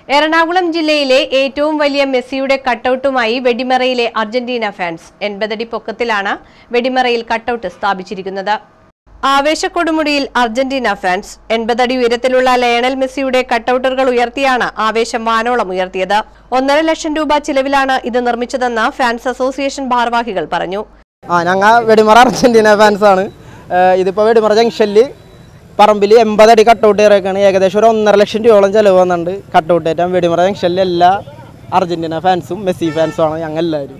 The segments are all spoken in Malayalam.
എറണാകുളം ജില്ലയിലെ ഏറ്റവും വലിയ മെസ്സിയുടെ കട്ടൌട്ടുമായി വെടിമറയിലെ അർജന്റീന ഫാൻസ് എൺപതടി പൊക്കത്തിലാണ് വെടിമറയിൽ കട്ടൌട്ട് സ്ഥാപിച്ചിരിക്കുന്നത് ആവേശക്കൊടുമുടിയിൽ അർജന്റീന ഫാൻസ് എൺപതടി ഉയരത്തിലുള്ള ലയണൽ മെസ്സിയുടെ കട്ടൌട്ടുകൾ ഉയർത്തിയാണ് ആവേശം വാനോളം ഉയർത്തിയത് ഒന്നര ലക്ഷം രൂപ ചിലവിലാണ് ഇത് നിർമ്മിച്ചതെന്ന് ഫാൻസ് അസോസിയേഷൻ ഭാരവാഹികൾ പറഞ്ഞു ആ ഞങ്ങൾ വെടിമറ അർജന്റീന ഫാൻസാണ് ഇതിപ്പോൾ വെടിമറ ജംഗ്ഷനിൽ പറമ്പിൽ എൺപതടി കട്ടൗട്ട് ഇറക്കാണ് ഏകദേശം ഒരു ഒന്നര ലക്ഷം രൂപയോളം ചിലവ് വന്നിട്ടുണ്ട് കട്ടൗട്ട് ഏറ്റവും വെടിമറ ജംഗ്ഷനിലെ എല്ലാ അർജന്റീന ഫാൻസും മെസ്സി ഫാൻസും ആണ് ഞങ്ങൾ എല്ലാവരും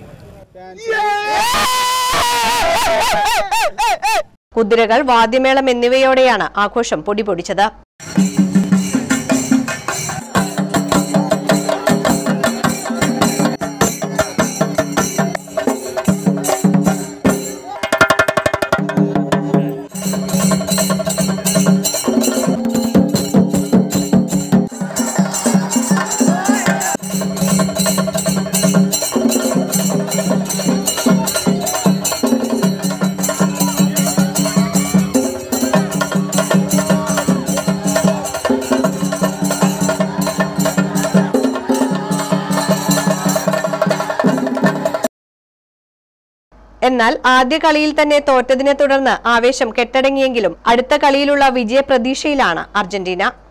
കുതിരകൾ വാദ്യമേളം എന്നിവയോടെയാണ് ആഘോഷം പൊടിപൊടിച്ചത് എന്നാൽ ആദ്യ കളിയിൽ തന്നെ തോറ്റതിനെ തുടർന്ന് ആവേശം കെട്ടടങ്ങിയെങ്കിലും അടുത്ത കളിയിലുള്ള വിജയപ്രതീക്ഷയിലാണ് അർജന്റീന